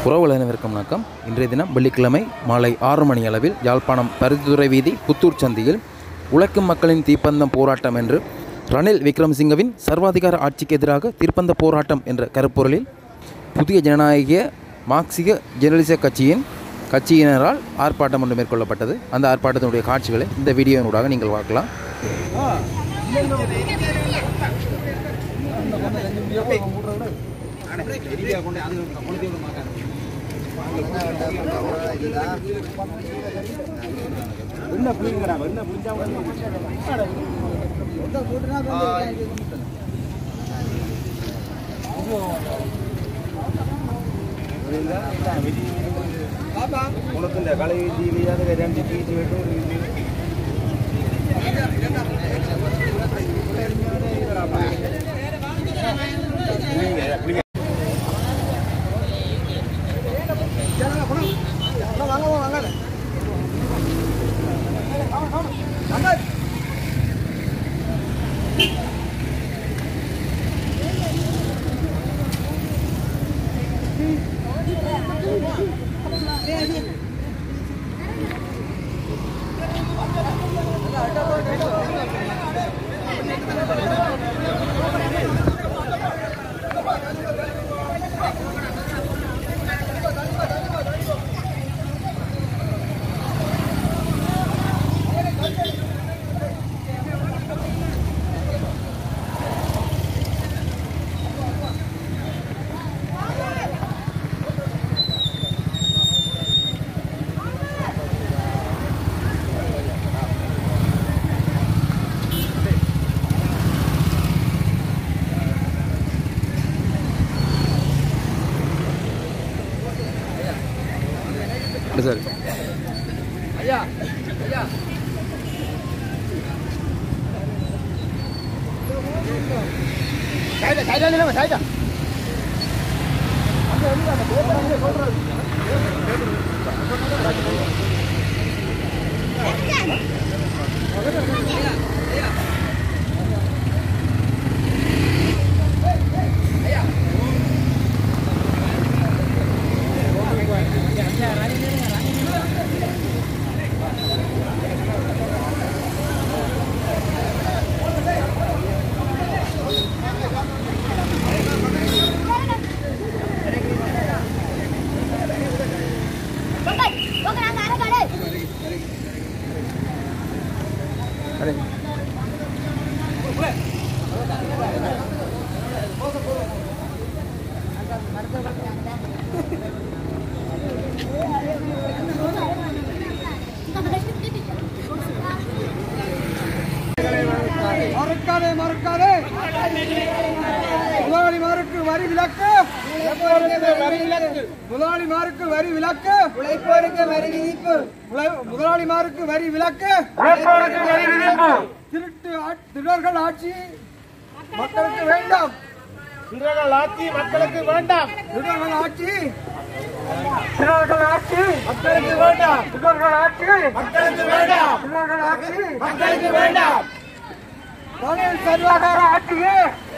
உறவுகள் அனைவருக்கும் வணக்கம் இன்றைய தினம் வெள்ளிக்கிழமை மாலை ஆறு மணி அளவில் யாழ்ப்பாணம் பருத்தித்துறை வீதி புத்தூர் சந்தியில் உழைக்கும் மக்களின் தீப்பந்தம் போராட்டம் என்று ரணில் விக்ரமசிங்கவின் சர்வாதிகார ஆட்சிக்கு எதிராக தீர்ப்பந்த போராட்டம் என்ற கருப்பொருளில் புதிய ஜனநாயக மார்க்சிய ஜெர்னலிச கட்சியின் கட்சியினரால் ஆர்ப்பாட்டம் ஒன்று மேற்கொள்ளப்பட்டது அந்த ஆர்ப்பாட்டத்தினுடைய காட்சிகளை இந்த வீடியோவினூடாக நீங்கள் பார்க்கலாம் കുളത്തിന്റെ കളി ജീവിയാതെ രണ്ട് ചീറ്റ് വിട്ടു சரி மறக்காதே மறக்காதே முதலாளிமாருக்கு வரி விலக்கு வரி விலக்கு முதலாளிமாருக்கு வரி விலக்கு உழைப்போருக்கு வரி விதிப்பு முதலாளிமாருக்கு வரி விலக்கு வரி விதிப்பு திருட்டு ஆட்- திருடர்கள் ஆட்சி மக்களுக்கு வேண்டாம் திருடர்கள் ஆட்சி மக்களுக்கு வேண்டாம் திருடர்கள் ஆட்சி திருடர்கள் ஆட்சி மக்களுக்கு வேண்டாம் திருடர்கள் ஆட்சி மக்களுக்கு வேண்டாம் திருடர்கள் ஆட்சி மக்களுக்கு வேண்டாம் ரணில் சர்வாதார ஆட்சியே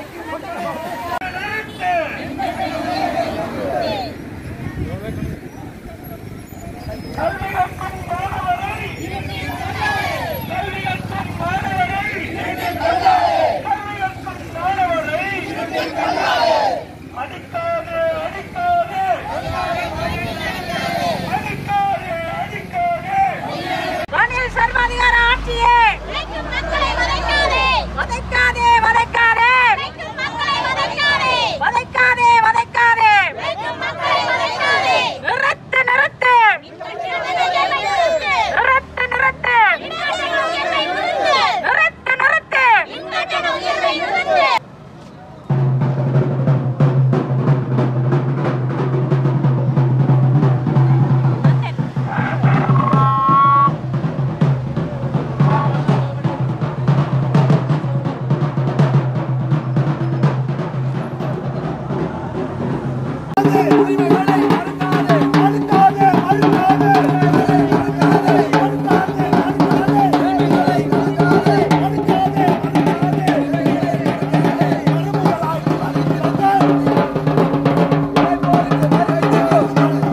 ரணில் சர்வாதிகார ஆட்சியே மக்களை வதைக்காதே வதைக்காதே வதைக்காதே மக்களை வதைக்காதே வதைக்காதே வதைக்காதே மக்களை வதைக்காதே நிறுத்து நிறுத்து நிறுத்து நிறுத்து நிறுத்து நிறுத்து மறுக்காதே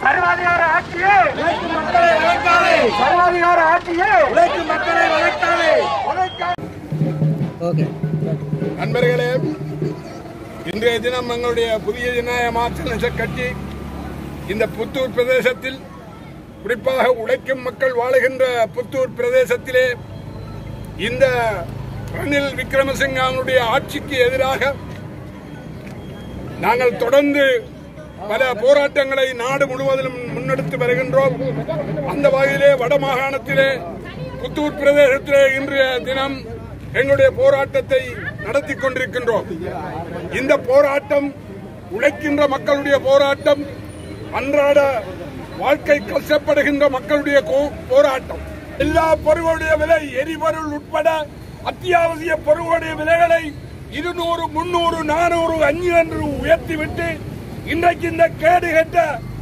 சர்வாதிகார ஆட்சியே உழைக்கும் மக்களை வளர்க்காதே சர்வாதிகார ஆட்சியே உழைக்கும் மக்களை வளர்க்காதே நண்பர்களே இன்றைய தினம் எங்களுடைய புதிய ஜனநாயக மாற்ற கட்சி இந்த புத்தூர் பிரதேசத்தில் குறிப்பாக உழைக்கும் மக்கள் வாழுகின்ற புத்தூர் பிரதேசத்திலே இந்த ரணில் விக்ரமசிங்கனுடைய ஆட்சிக்கு எதிராக நாங்கள் தொடர்ந்து பல போராட்டங்களை நாடு முழுவதிலும் முன்னெடுத்து வருகின்றோம் அந்த வகையிலே வடமாகாணத்திலே புத்தூர் பிரதேசத்திலே இன்றைய தினம் எங்களுடைய போராட்டத்தை நடத்தி கொண்டிருக்கின்றோம் இந்த போராட்டம் உழைக்கின்ற மக்களுடைய போராட்டம் அன்றாட வாழ்க்கை கஷ்டப்படுகின்ற மக்களுடைய கோ- போராட்டம் எல்லா பொருளுடைய விலை எரிபொருள் உட்பட அத்தியாவசிய பொருளுடைய விலைகளை இருநூறு முன்னூறு நானூறு அஞ்சு என்று உயர்த்திவிட்டு இன்றைக்கு இந்த கேடு கெட்ட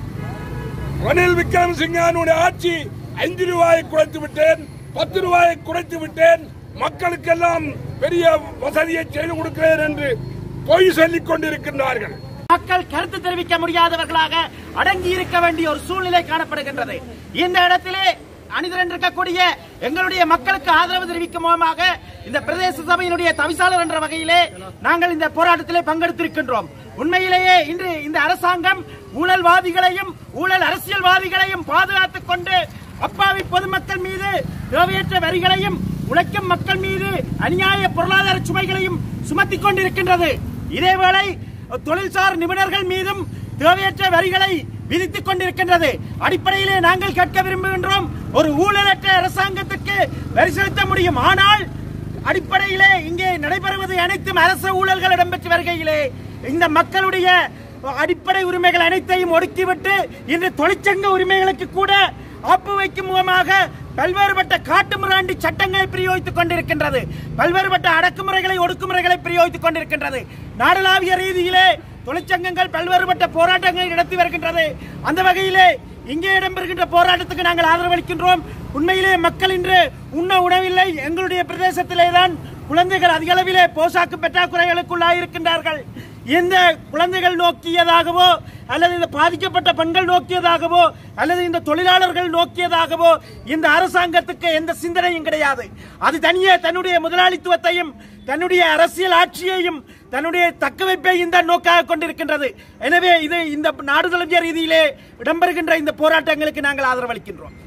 ரணில் விக்ரமசிங்கனுடைய ஆட்சி ஐந்து ரூபாயை குறைத்து விட்டேன் பத்து ரூபாயை குறைத்து விட்டேன் மக்களுக்கெல்லாம் பெரிய வசதியை செய்து கொடுக்கிறேன் என்று பொய் சொல்லிக் கொண்டிருக்கின்றார்கள் மக்கள் கருத்து தெரிவிக்க முடியாதவர்களாக அடங்கி இருக்க வேண்டிய ஒரு சூழ்நிலை காணப்படுகின்றது இந்த இடத்திலே அணிதிரண்டிருக்கக்கூடிய எங்களுடைய மக்களுக்கு ஆதரவு தெரிவிக்கும் மூலமாக இந்த பிரதேச சபையினுடைய தவிசாளர் என்ற வகையிலே நாங்கள் இந்த போராட்டத்திலே பங்கெடுத்திருக்கின்றோம் உண்மையிலேயே இன்று இந்த அரசாங்கம் ஊழல்வாதிகளையும் ஊழல் அரசியல்வாதிகளையும் பாதுகாத்துக் கொண்டு அப்பாவி பொதுமக்கள் மீது தேவையற்ற வரிகளையும் உழைக்கும் மக்கள் மீது அநியாய பொருளாதார சுமைகளையும் சுமத்திக் கொண்டிருக்கின்றது இதேவேளை தொழில்சார் நிபுணர்கள் மீதும் தேவையற்ற வரிகளை விதித்துக் கொண்டிருக்கின்றது அடிப்படையிலே நாங்கள் கேட்க விரும்புகின்றோம் ஒரு ஊழலற்ற அரசாங்கத்துக்கு வரி செலுத்த முடியும் ஆனால் அடிப்படையிலே இங்கே நடைபெறுவது அனைத்தும் அரசு ஊழல்கள் இடம்பெற்று வருகையிலே இந்த மக்களுடைய அடிப்படை உரிமைகள் அனைத்தையும் ஒடுக்கிவிட்டு இன்று தொழிற்சங்க உரிமைகளுக்கு கூட ஆப்பு வைக்கும் முகமாக பல்வேறுபட்ட காட்டுமிராண்டி சட்டங்களை பிரயோகித்துக் கொண்டிருக்கின்றது பல்வேறுபட்ட அடக்குமுறைகளை ஒடுக்குமுறைகளை பிரயோகித்துக் கொண்டிருக்கின்றது நாடளாவிய ரீதியிலே தொழிற்சங்கங்கள் பல்வேறுபட்ட போராட்டங்களை நடத்தி வருகின்றது அந்த வகையிலே இங்கே இடம்பெறுகின்ற போராட்டத்துக்கு நாங்கள் ஆதரவளிக்கின்றோம் உண்மையிலே மக்கள் இன்று உண்ண உணவில்லை எங்களுடைய பிரதேசத்திலே தான் குழந்தைகள் அதிக அளவிலே போசாக்கு பற்றாக்குறைகளுக்குள்ளாயிருக்கின்றார்கள் இந்த குழந்தைகள் நோக்கியதாகவோ அல்லது இந்த பாதிக்கப்பட்ட பெண்கள் நோக்கியதாகவோ அல்லது இந்த தொழிலாளர்கள் நோக்கியதாகவோ இந்த அரசாங்கத்துக்கு எந்த சிந்தனையும் கிடையாது அது தனியே தன்னுடைய முதலாளித்துவத்தையும் தன்னுடைய அரசியல் ஆட்சியையும் தன்னுடைய தக்கவைப்பையும் தான் நோக்காக கொண்டிருக்கின்றது எனவே இது இந்த நாடு தழுவிய ரீதியிலே இடம்பெறுகின்ற இந்த போராட்டங்களுக்கு நாங்கள் ஆதரவளிக்கின்றோம்